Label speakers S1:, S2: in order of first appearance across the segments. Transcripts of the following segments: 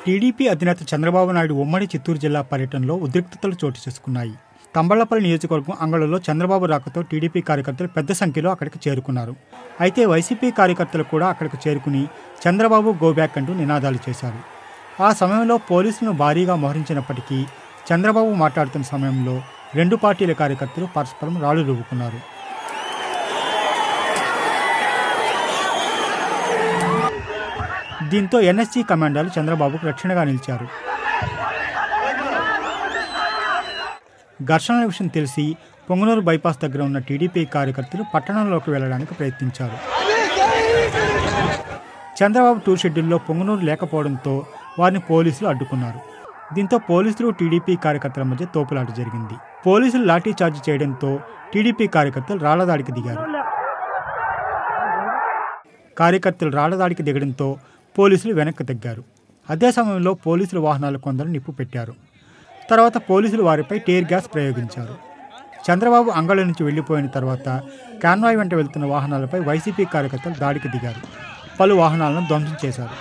S1: TDP అధినేత చంద్రబాబు నాయుడు ఉమ్మడి చిత్తూరు జిల్లా పర్యటనలో ఉద్రిక్తతలు చోటు చేసుకున్నాయి తంబళ్లపల్లి నియోజకవర్గం అంగళంలో చంద్రబాబు రాకతో టీడీపీ కార్యకర్తలు పెద్ద సంఖ్యలో అక్కడికి చేరుకున్నారు అయితే వైసీపీ కార్యకర్తలు కూడా అక్కడికి చేరుకుని చంద్రబాబు గోబ్యాక్ అంటూ నినాదాలు చేశారు ఆ సమయంలో పోలీసులను భారీగా మోహరించినప్పటికీ చంద్రబాబు మాట్లాడుతున్న సమయంలో రెండు పార్టీల కార్యకర్తలు పరస్పరం రాళ్లు రువ్వుకున్నారు దీంతో ఎన్ఎస్జీ కమాండర్లు చంద్రబాబుకు రక్షణగా నిలిచారు ఘర్షణల విషయం తెలిసి పొంగనూరు బైపాస్ దగ్గర ఉన్న టీడీపీ కార్యకర్తలు పట్టణంలోకి వెళ్లడానికి ప్రయత్నించారు చంద్రబాబు టూర్ షెడ్యూల్లో పొంగనూరు లేకపోవడంతో వారిని పోలీసులు అడ్డుకున్నారు దీంతో పోలీసులు టీడీపీ కార్యకర్తల మధ్య తోపులాట జరిగింది పోలీసులు లాఠీ చార్జ్ చేయడంతో టీడీపీ కార్యకర్తలు రాళ్లదాడికి దిగారు కార్యకర్తలు రాళ్లదాడికి దిగడంతో పోలీసులు వెనక్కి తగ్గారు అదే సమయంలో పోలీసుల వాహనాలు కొందరు నిప్పు పెట్టారు తర్వాత పోలీసులు వారిపై టేర్ గ్యాస్ ప్రయోగించారు చంద్రబాబు అంగళ నుంచి వెళ్లిపోయిన తర్వాత కాన్వాయ్ వెంట వెళ్తున్న వాహనాలపై వైసీపీ కార్యకర్తలు దాడికి దిగారు పలు వాహనాలను ధ్వంసం చేశారు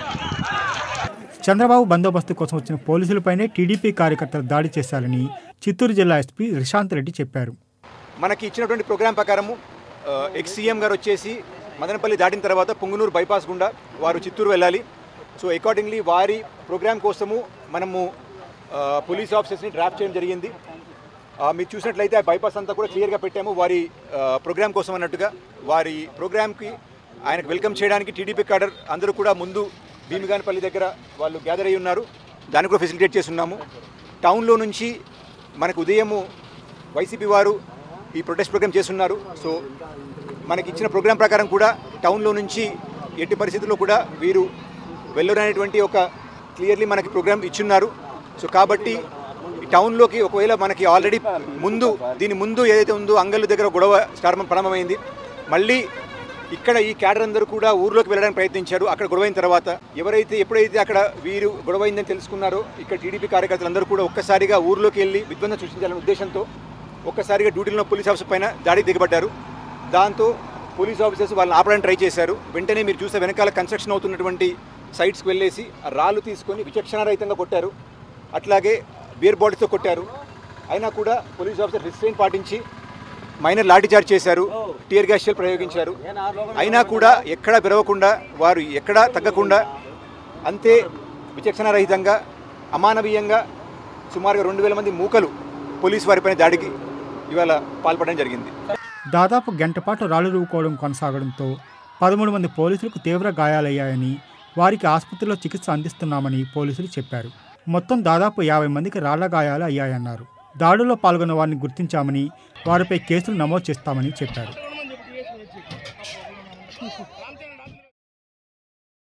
S1: చంద్రబాబు బందోబస్తు కోసం వచ్చిన పోలీసులపైనే టీడీపీ కార్యకర్తలు దాడి చేశారని చిత్తూరు జిల్లా ఎస్పీ రిషాంత్ రెడ్డి చెప్పారు
S2: మనకి ఇచ్చినటువంటి ప్రోగ్రాం ప్రకారము ఎక్స్ సీఎం గారు వచ్చేసి మదనపల్లి దాటిన తర్వాత పొంగునూరు బైపాస్ గుండా వారు చిత్తూరు వెళ్ళాలి సో అకార్డింగ్లీ వారి ప్రోగ్రాం కోసము మనము ఆ, పోలీస్ ఆఫీసర్స్ని డ్రాఫ్ట్ చేయడం జరిగింది ఆ, మీరు చూసినట్లయితే ఆ బైపాస్ అంతా కూడా క్లియర్గా పెట్టాము వారి ఆ, ప్రోగ్రాం కోసం అన్నట్టుగా వారి ప్రోగ్రామ్కి ఆయనకు వెల్కమ్ చేయడానికి టీడీపీ కాడర్ అందరూ కూడా ముందు భీమిగానపల్లి దగ్గర వాళ్ళు గ్యాదర్ అయి ఉన్నారు దాన్ని కూడా ఫెసిలిటేట్ చేస్తున్నాము టౌన్లో నుంచి మనకు ఉదయము వైసీపీ వారు ఈ ప్రొటెస్ట్ ప్రోగ్రామ్ చేస్తున్నారు సో మనకి ఇచ్చిన ప్రోగ్రాం ప్రకారం కూడా టౌన్లో నుంచి ఎట్టి పరిస్థితుల్లో కూడా వీరు వెళ్ళరనేటువంటి ఒక క్లియర్లీ మనకి ప్రోగ్రామ్ ఇచ్చున్నారు సో కాబట్టి ఈ టౌన్లోకి ఒకవేళ మనకి ఆల్రెడీ ముందు దీని ముందు ఏదైతే ఉందో అంగళ్ళు దగ్గర గొడవ ప్రారంభం ప్రారంభమైంది మళ్ళీ ఇక్కడ ఈ క్యాడర్ అందరూ కూడా ఊర్లోకి వెళ్ళడానికి ప్రయత్నించారు అక్కడ గొడవైన తర్వాత ఎవరైతే ఎప్పుడైతే అక్కడ వీరు గొడవైందని తెలుసుకున్నారో ఇక్కడ టీడీపీ కార్యకర్తలందరూ కూడా ఒక్కసారిగా ఊర్లోకి వెళ్ళి విధ్వంసం సృష్టించాలనే ఉద్దేశంతో ఒక్కసారిగా డ్యూటీలో పోలీస్ ఆఫీసర్ పైన దాడికి దిగబడ్డారు దాంతో పోలీస్ ఆఫీసర్స్ వాళ్ళని ఆపడానికి ట్రై చేశారు వెంటనే మీరు చూస్తే వెనకాల కన్స్ట్రక్షన్ అవుతున్నటువంటి సైట్స్కి వెళ్ళేసి ఆ రాళ్ళు తీసుకొని విచక్షణారహితంగా కొట్టారు అట్లాగే బియర్ బాడీతో కొట్టారు అయినా కూడా పోలీస్ ఆఫీసర్ రిస్ట్రెయిన్ పాటించి మైనర్ లాఠీచార్జ్ చేశారు టీయర్ గ్యాస్ షెల్ ప్రయోగించారు అయినా కూడా ఎక్కడా పెరగకుండా వారు ఎక్కడా తగ్గకుండా అంతే విచక్షణారహితంగా అమానవీయంగా సుమారుగా రెండు వేల మంది మూకలు పోలీసు వారిపైన దాడికి ఇవాళ పాల్పడడం జరిగింది
S1: దాదాపు గంట పాటు రాళ్లు రువ్వుకోవడం కొనసాగడంతో పదమూడు మంది పోలీసులకు తీవ్ర గాయాలయ్యాయని వారికి ఆసుపత్రిలో చికిత్స అందిస్తున్నామని పోలీసులు చెప్పారు మొత్తం దాదాపు యాభై మందికి రాళ్ల గాయాలు అయ్యాయన్నారు దాడుల్లో పాల్గొన్న వారిని గుర్తించామని వారిపై కేసులు నమోదు చేస్తామని చెప్పారు